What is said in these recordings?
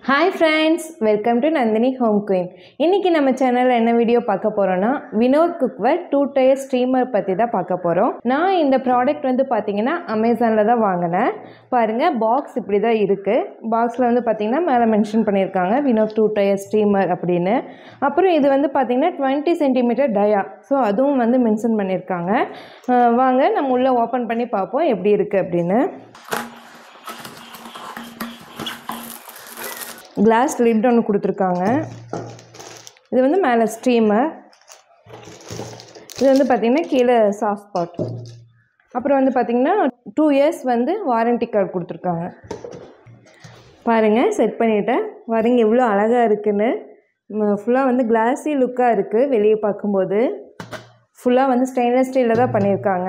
hi friends welcome to Nandini home queen இன்றைக்கி நம்ம சேனலில் என்ன வீடியோ பார்க்க போகிறோன்னா Vinod cookware two tier steamer பற்றி தான் பார்க்க போகிறோம் நான் இந்த ப்ராடக்ட் வந்து பார்த்தீங்கன்னா அமேசானில் தான் வாங்கினேன் பாருங்கள் பாக்ஸ் இப்படி தான் இருக்குது பாக்ஸில் வந்து பார்த்தீங்கன்னா மேலே மென்ஷன் பண்ணியிருக்காங்க வினோத் டூ டயர் ஸ்ட்ரீமர் அப்படின்னு அப்புறம் இது வந்து பார்த்தீங்கன்னா டுவெண்ட்டி சென்டிமீட்டர் டயா ஸோ அதுவும் வந்து மென்ஷன் பண்ணியிருக்காங்க அஹ் வாங்க நம்ம உள்ளே ஓப்பன் பண்ணி பார்ப்போம் எப்படி இருக்குது அப்படின்னு கிளாஸ் லிட் ஒன்று கொடுத்துருக்காங்க இது வந்து மேலே ஸ்டீமர் இது வந்து பார்த்திங்கன்னா கீழே சாஃப்ட் ஸ்பாட் அப்புறம் வந்து பார்த்திங்கன்னா டூ இயர்ஸ் வந்து வாரண்டி கார்டு கொடுத்துருக்காங்க பாருங்கள் செட் பண்ணிவிட்டேன் பாருங்க எவ்வளோ அழகாக இருக்குன்னு ஃபுல்லாக வந்து கிளாஸி லுக்காக இருக்குது வெளியே பார்க்கும்போது ஃபுல்லாக வந்து ஸ்டெயின்லெஸ் ஸ்டீலில் தான் பண்ணியிருக்காங்க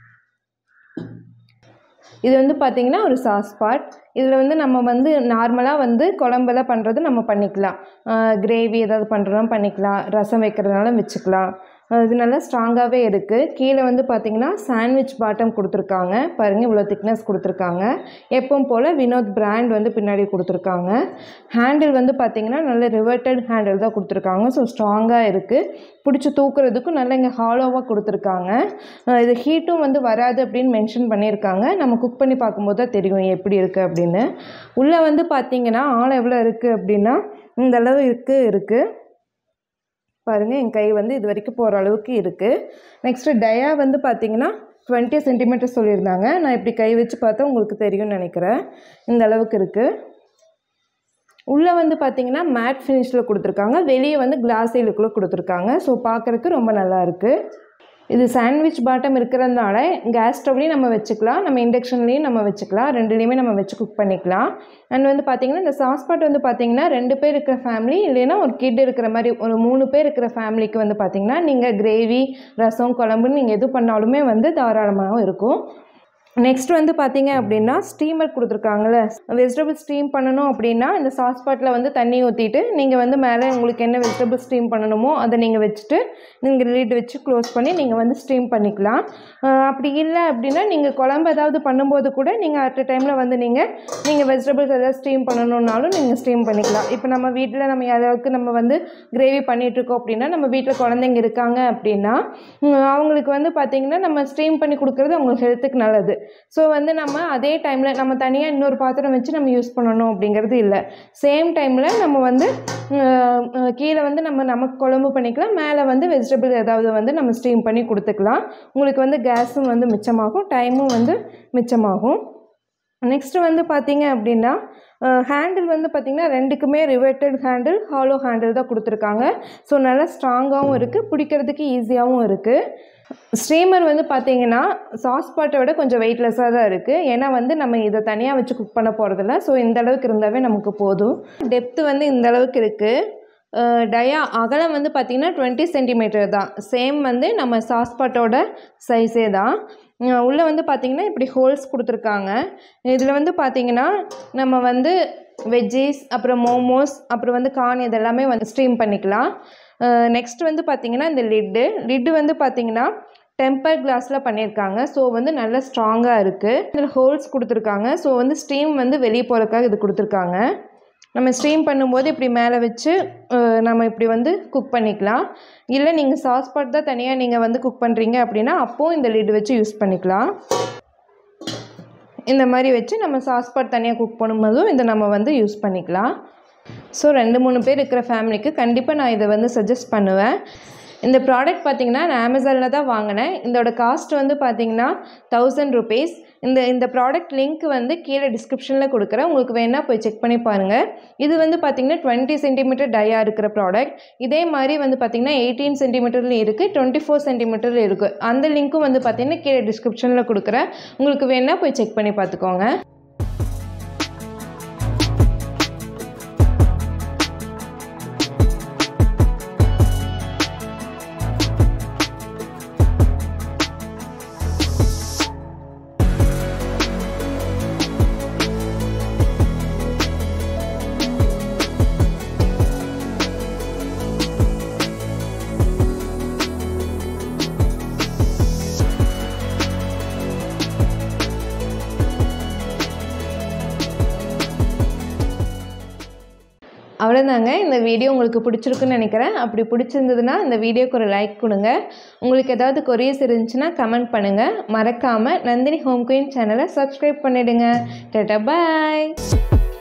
இது வந்து பார்த்திங்கன்னா ஒரு சாஸ் பாட் இதில் வந்து நம்ம வந்து நார்மலாக வந்து குழம்பெல்லாம் பண்ணுறது நம்ம பண்ணிக்கலாம் கிரேவி ஏதாவது பண்ணுறதும் பண்ணிக்கலாம் ரசம் வைக்கிறதுனால வச்சுக்கலாம் அஹ் இது நல்லா ஸ்ட்ராங்காகவே இருக்குது கீழே வந்து பார்த்திங்கன்னா சாண்ட்விச் பாட்டம் கொடுத்துருக்காங்க பாருங்கள் இவ்வளோ திக்னஸ் கொடுத்துருக்காங்க எப்பவும் போல் வினோத் பிராண்ட் வந்து பின்னாடி கொடுத்துருக்காங்க ஹேண்டில் வந்து பார்த்திங்கன்னா நல்ல ரிவர்ட்டட் ஹேண்டில் தான் கொடுத்துருக்காங்க ஸோ ஸ்ட்ராங்காக இருக்குது பிடிச்சி தூக்குறதுக்கும் நல்லா இங்கே ஹாலோவாக கொடுத்துருக்காங்க அஹ் இது ஹீட்டும் வந்து வராது அப்படின்னு மென்ஷன் பண்ணியிருக்காங்க நம்ம குக் பண்ணி பார்க்கும்போது தான் தெரியும் எப்படி இருக்குது அப்படின்னு உள்ளே வந்து பார்த்திங்கன்னா ஆழம் எவ்வளோ இருக்குது அப்படின்னா இந்த அளவு இருக்குது இருக்குது பாருங்கள் என் கை வந்து இது வரைக்கும் போகிற அளவுக்கு இருக்குது நெக்ஸ்ட்டு டயா வந்து பார்த்தீங்கன்னா டுவெண்ட்டி சென்டிமீட்டர் சொல்லியிருந்தாங்க நான் இப்படி கை வச்சு பார்த்தா உங்களுக்கு தெரியும்னு நினைக்கிறேன் இந்த அளவுக்கு இருக்குது உள்ளே வந்து பார்த்தீங்கன்னா மேட் ஃபினிஷில் கொடுத்துருக்காங்க வெளியே வந்து கிளாஸ் லுக்கில் கொடுத்துருக்காங்க ஸோ பார்க்குறக்கு ரொம்ப நல்லா இருக்குது இது சாண்ட்விச் பாட்டம் இருக்கிறதுனால கேஸ் ஸ்டவ்லேயும் நம்ம வச்சுக்கலாம் நம்ம இண்டக்ஷன்லேயும் நம்ம வச்சுக்கலாம் ரெண்டுலேயுமே நம்ம வச்சு குக் பண்ணிக்கலாம் அண்ட் வந்து பார்த்திங்கன்னா இந்த சாஸ் பாட் வந்து பார்த்திங்கன்னா ரெண்டு பேர் இருக்கிற ஃபேமிலி இல்லைன்னா ஒரு கிட் இருக்கிற மாதிரி ஒரு மூணு பேர் இருக்கிற ஃபேமிலிக்கு வந்து பார்த்திங்கன்னா நீங்கள் கிரேவி ரசம் குழம்புன்னு நீங்கள் எது பண்ணாலுமே வந்து தாராளமாகவும் இருக்கும் நெக்ஸ்ட் வந்து பார்த்தீங்க அப்படின்னா ஸ்டீமர் கொடுத்துருக்காங்கல்ல வெஜிடபிள் ஸ்டீம் பண்ணணும் அப்படின்னா இந்த சாஸ் பாட்டில் வந்து தண்ணி ஊற்றிட்டு நீங்கள் வந்து மேலே உங்களுக்கு என்ன வெஜிடபிள் ஸ்டீம் பண்ணணுமோ அதை நீங்கள் வச்சுட்டு நீங்கள் லீட் வச்சு க்ளோஸ் பண்ணி நீங்கள் வந்து ஸ்டீம் பண்ணிக்கலாம் அஹ் அப்படி இல்லை அப்படின்னா நீங்கள் குழம்பு ஏதாவது பண்ணும்போது கூட நீங்கள் அட் டைமில் வந்து நீங்கள் நீங்கள் வெஜிடபிள்ஸ் ஏதாவது ஸ்டீம் பண்ணணுன்னாலும் நீங்கள் ஸ்டீம் பண்ணிக்கலாம் இப்போ நம்ம வீட்டில் நம்ம யாராவது நம்ம வந்து கிரேவி பண்ணிகிட்ருக்கோம் அப்படின்னா நம்ம வீட்டில் குழந்தைங்க இருக்காங்க அப்படின்னா உம், அவங்களுக்கு வந்து பார்த்திங்கன்னா நம்ம ஸ்டீம் பண்ணி கொடுக்குறது அவங்களுக்கு ஹெல்த்துக்கு நல்லது ஸோ வந்து நம்ம அதே டைமில் நம்ம தனியாக இன்னொரு பாத்திரம் வச்சு நம்ம யூஸ் பண்ணணும் அப்படிங்கிறது இல்லை சேம் டைமில் நம்ம வந்து அஹ், அஹ், கீழே வந்து நம்ம நமக்கு குழம்பு பண்ணிக்கலாம் மேலே வந்து வெஜிடபிள் ஏதாவது வந்து நம்ம ஸ்டீம் பண்ணி கொடுத்துக்கலாம் உங்களுக்கு வந்து கேஸும் வந்து மிச்சமாகும் டைமும் வந்து மிச்சமாகும் நெக்ஸ்ட்டு வந்து பார்த்தீங்க அப்படின்னா ஹேண்டில் வந்து பார்த்திங்கன்னா ரெண்டுக்குமே ரிவர்ட்டட் ஹேண்டில் ஹாலோ ஹேண்டில் தான் கொடுத்துருக்காங்க ஸோ நல்லா ஸ்ட்ராங்காகவும் இருக்குது பிடிக்கிறதுக்கு ஈஸியாகவும் இருக்குது ஸ்டீமர் வந்து பார்த்தீங்கன்னா சாஸ் பாட்டை விட கொஞ்சம் வெயிட்லெஸ்ஸாக தான் இருக்குது ஏன்னா வந்து நம்ம இதை தனியாக வச்சு குக் பண்ண போகிறதில்ல ஸோ இந்த அளவுக்கு இருந்தாவே நமக்கு போதும் டெப்த்து வந்து இந்த அளவுக்கு இருக்குது டயா அகலம் வந்து பார்த்திங்கன்னா டுவெண்ட்டி சென்டிமீட்டர் தான் சேம் வந்து நம்ம சாஸ்பாட்டோட சைஸே தான் உள்ளே வந்து பார்த்திங்கன்னா இப்படி ஹோல்ஸ் கொடுத்துருக்காங்க இதில் வந்து பார்த்திங்கன்னா நம்ம வந்து வெஜ்ஜீஸ் அப்புறம் மோமோஸ் அப்புறம் வந்து கார்ன் இதெல்லாமே வந்து ஸ்ட்ரீம் பண்ணிக்கலாம் நெக்ஸ்ட் வந்து பார்த்திங்கன்னா இந்த லிட்டு லிட்டு வந்து பார்த்திங்கன்னா டெம்பர் கிளாஸில் பண்ணியிருக்காங்க ஸோ வந்து நல்லா ஸ்ட்ராங்காக இருக்குது இதில் ஹோல்ஸ் கொடுத்துருக்காங்க ஸோ வந்து ஸ்டீம் வந்து வெளியே போகிறதுக்காக இது கொடுத்துருக்காங்க நம்ம ஸ்டீம் பண்ணும்போது இப்படி மேலே வச்சு அஹ், நம்ம இப்படி வந்து குக் பண்ணிக்கலாம் இல்லை நீங்கள் சாஸ் பாட் தான் தனியாக நீங்கள் வந்து குக் பண்ணுறீங்க அப்படின்னா அப்போது இந்த லிட் வச்சு யூஸ் பண்ணிக்கலாம் இந்த மாதிரி வச்சு நம்ம சாஸ் பாட் தனியாக குக் பண்ணும்போதும் இதை நம்ம வந்து யூஸ் பண்ணிக்கலாம் ஸோ ரெண்டு மூணு பேர் இருக்கிற ஃபேமிலிக்கு கண்டிப்பாக நான் இதை வந்து சஜஸ்ட் பண்ணுவேன் இந்த ப்ராடக்ட் பார்த்தீங்கன்னா நான் அமேசானில் தான் வாங்கினேன் இதோட காஸ்ட் வந்து பார்த்தீங்கன்னா தௌசண்ட் ருபீஸ் இந்த இந்த ப்ராடக்ட் லிங்க் வந்து கீழே டிஸ்கிரிப்ஷனில் கொடுக்குறேன் உங்களுக்கு வேணால் போய் செக் பண்ணி பாருங்கள் இது வந்து பார்த்தீங்கன்னா டுவெண்ட்டி சென்டிமீட்டர் டயா இருக்கிற ப்ராடக்ட் இதே மாதிரி வந்து பார்த்தீங்கன்னா எயிட்டீன் சென்டிமீட்டர்லையும் இருக்குது டுவெண்ட்டி ஃபோர் சென்டிமீட்டரில் இருக்குது அந்த லிங்க்கும் வந்து பார்த்தீங்கன்னா கீழே டிஸ்கிரிப்ஷனில் கொடுக்குறேன் உங்களுக்கு வேணால் போய் செக் பண்ணி பார்த்துக்கோங்க அவ்வளோதாங்க இந்த வீடியோ உங்களுக்கு பிடிச்சிருக்குன்னு நினைக்கிறேன் அப்படி பிடிச்சிருந்ததுன்னா இந்த வீடியோக்கு ஒரு லைக் கொடுங்க உங்களுக்கு ஏதாவது கொரியஸ் இருந்துச்சுன்னா கமெண்ட் பண்ணுங்கள் மறக்காமல் நந்தினி ஹோம் குயின் சேனலை சப்ஸ்கிரைப் பண்ணிவிடுங்க டட்டா பாய்